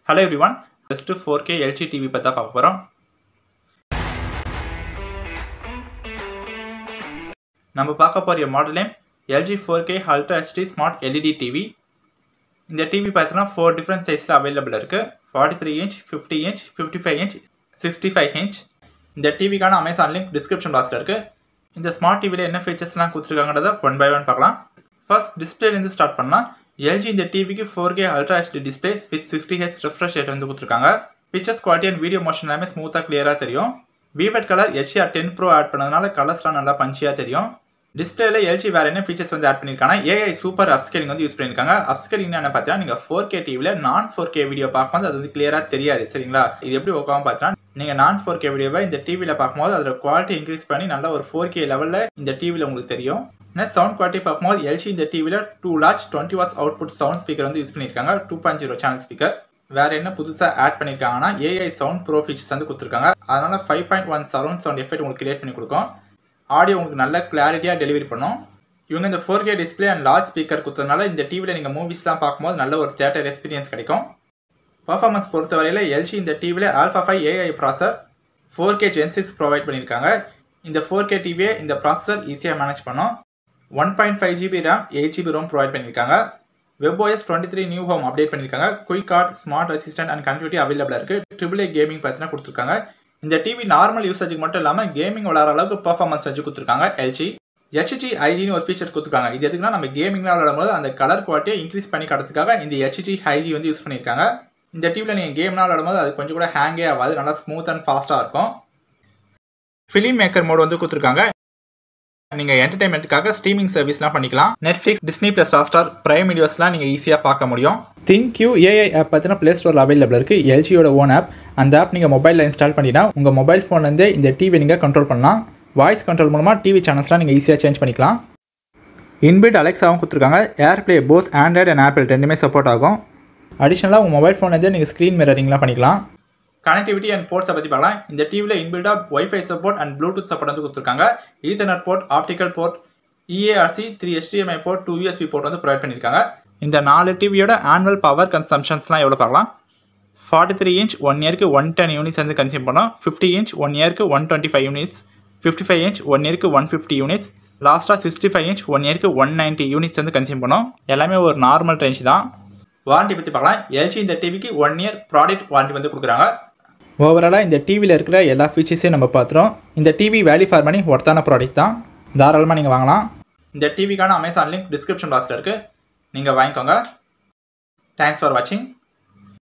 hello everyone just four K LG TV பற்றி தான் பார்க்க போகிறோம் நம்ம பார்க்க போகிற model name LG four K ultra HD smart LED TV இந்த டிவி பார்த்தீங்கன்னா ஃபோர் டிஃப்ரெண்ட் சைஸில் அவைலபிள் இருக்குது forty three inch fifty inch fifty five inch sixty five inch இந்த டிவிக்கான அமேசான் லிங்க் டிஸ்கிரிப்ஷன் பாக்ஸில் இருக்குது இந்த ஸ்மார்ட் டிவியில் என்ன ஃபீச்சர்ஸ்லாம் கொடுத்துருக்காங்கன்றத ஒன் பை ஒன் பார்க்கலாம் ஃபர்ஸ்ட் டிஸ்பிளேலேருந்து ஸ்டார்ட் பண்ணால் எல்ஜி இந்த டிவிக்கு four K ultra HD display with sixty H refresh rate வந்து கொடுத்துருக்காங்க pictures quality and video motion எல்லாமே ஸ்மூத்தாக கிளியராக தெரியும் vivid colour HDR ten pro add பண்ணதுனால கலர்ஸ்லாம் நல்லா பஞ்சியாக தெரியும் டிஸ்பிளேல எல்ஜி வேறு என்ன ஃபீச்சர்ஸ் வந்து ஆட் பண்ணியிருக்காங்க ஏஐ சூப்பர் அப்ஸ்கேலிங் வந்து யூஸ் பண்ணியிருக்காங்க அப்ஸ்கேலிங் என்ன பார்த்தீங்கன்னா நீங்கள் ஃபோர் கே டிவியில் நான் ஃபோர் கே வீடியோ பார்க்கும்போது அது வந்து கிளியராக தெரியாது சரிங்களா இது எப்படி ஒர்க்காகும் பார்த்தீங்கன்னா நீங்கள் நான் ஃபோர் கே வீடியோவை இந்த டிவியில் பார்க்கும்போது அதோட குவாலிட்டி இன்க்ரீஸ் பண்ணி நல்லா ஒரு ஃபோர் கே லெவலில் இந்த டிவியில் உங்களுக்கு தெரியும் நெக்ஸ்ட் சவுண்ட் குவாலிட்டி பார்க்கும்போது எல்ஜி இந்த டிவியில் two large twenty watts output sound speaker வந்து யூஸ் பண்ணியிருக்காங்க two point zero channel speakers வேற என்ன புதுசாக ஆட் பண்ணியிருக்காங்கன்னா ஏஐ சவுண்ட் ப்ரோ ஃபீச்சர்ஸ் வந்து கொடுத்துருக்காங்க அதனால five point one surround sound effect உங்களுக்கு கிரியேட் பண்ணி கொடுக்கும் ஆடியோ உங்களுக்கு நல்ல கிளாரிட்டியாக டெலிவரி பண்ணும் இவங்க இந்த four K display and large speaker கொடுத்ததுனால இந்த டிவியில் நீங்கள் மூவிஸ்லாம் பார்க்கும்போது நல்ல ஒரு தேட்டர் எக்ஸ்பீரியன்ஸ் கிடைக்கும் பர்ஃபார்மன்ஸ் பொறுத்தவரையில் எல்ஜி இந்த டிவியில் alpha five AI processor four K gen six provide பண்ணியிருக்காங்க இந்த ஃபோர் கே டிவியை இந்த ப்ராசஸர் ஈஸியாக மேனேஜ் பண்ணும் one point five GB RAM eight GB ROM provide பண்ணியிருக்காங்க webOS twenty three new home update பண்ணியிருக்காங்க quick card smart assistant and connectivity அவைலபிளாக இருக்குது ட்ரிபிள் ஏ கேமிங் பார்த்தீங்கன்னா கொடுத்துருக்காங்க இந்த டிவி நார்மல் யூசேஜுக்கு மட்டும் இல்லாமல் கேமிங் விளாட்ற அளவுக்கு பர்ஃபார்மன்ஸ் வச்சு கொடுத்துருக்காங்க எல்ஜி ஹெச்டி ஐஜின்னு ஒரு ஃபீச்சர் கொடுத்துருக்காங்க இது எதுக்குன்னா நம்ம கேமிங்லாம் விளாடும்போது அந்த கலர் குவாலிட்டியை இன்க்ரீஸ் பண்ணி கடத்துக்காக இந்த ஹெச்டி ஐஜி வந்து யூஸ் பண்ணியிருக்காங்க இந்த டிவியில் நீங்கள் கேம்லாம் விளாடும்போது அது கொஞ்சம் கூட ஹேங்கே ஆகாது நல்லா ஸ்மூத் அண்ட் ஃபாஸ்ட்டாக இருக்கும் ஃபிலிம் மேக்கர் மோட் வந்து கொடுத்துருக்காங்க நீங்கள் என்டர்டைன்மெண்ட்டுக்காக ஸ்ட்ரீமிங் சர்வீஸ்லாம் பண்ணிக்கலாம் Netflix Disney plus star prime வீடியோஸ்லாம் நீங்கள் ஈஸியாக பார்க்க முடியும் திங்க் யூ ஏஐ ஆப் பார்த்தீங்கன்னா ப்ளே ஸ்டோரில் அவைலபிள் இருக்குது எல்ஜியோட ஓன் ஆப் அந்த ஆப் நீங்கள் மொபைலில் இன்ஸ்டால் பண்ணிட்டா உங்கள் மொபைல் ஃபோன்லேருந்தே இந்த டிவி நீங்கள் கண்ட்ரோல் பண்ணலாம் வாய்ஸ் கண்ட்ரோல் மூலமாக டிவி சேனல்ஸ்லாம் நீங்கள் ஈஸியாக சேஞ்ச் பண்ணிக்கலாம் இன்பில்ட் அலெக்ஸாவும் கொடுத்துருக்காங்க AirPlay both Android and Apple ரெண்டுமே சப்போர்ட் ஆகும் அடிஷனலாக உங்கள் மொபைல் ஃபோன்லேருந்தே நீங்கள் ஸ்க்ரீன் மிரரிங்லாம் பண்ணிக்கலாம் கனெக்டிவிட்டி அண்ட் போர்ட்ஸை பற்றி பார்க்கலாம் இந்த டிவியில் இன்பில்டாக wifi support and Bluetooth support வந்து கொடுத்துருக்காங்க ethernet port optical port eARC three HDMI port two USB port வந்து ப்ரொவைட் பண்ணியிருக்காங்க இந்த நாலு டிவியோட ஆனுவல் பவர் கன்சம்ஷன்ஸ்லாம் எவ்வளோ பார்க்கலாம் ஃபார்ட்டி த்ரீ இன்ச் ஒன் இயருக்கு ஒன் டென் யூனிட்ஸ் வந்து கன்சியூம் பண்ணோம் ஃபிஃப்டி இன்ச் ஒன் இயருக்கு one twenty five units fifty five inch one இயருக்கு ஒன் ஃபிஃப்டி யூனிட்ஸ் லாஸ்ட்டாக சிக்ஸ்டி ஃபைவ் இன்ச் ஒன் இயருக்கு ஒன் நைன்ட்டி யூனிட்ஸ் வந்து கன்சியூம் பண்ணோம் எல்லாமே ஒரு நார்மல் ரேஞ்ச் தான் வாரண்டி பற்றி பார்க்கலாம் எல்ஜி இந்த டிவிக்கு ஒன் இயர் ப்ராடக்ட் வாரண்டி வந்து கொடுக்குறாங்க ஓவராலாக இந்த டிவியில் இருக்கிற எல்லா ஃபீச்சர்ஸையும் நம்ம பார்த்துறோம் இந்த டிவி வேல்யூ ஃபார் மணி ஒர்த்தான ப்ராடக்ட் தான் தாராளமாக நீங்கள் வாங்கலாம் இந்த டிவிக்கான அமேசான் லிங்க் டிஸ்கிரிப்ஷன் பாக்ஸில் இருக்குது நீங்கள் வாங்கிக்கோங்க தேங்க்ஸ் ஃபார் வாட்சிங்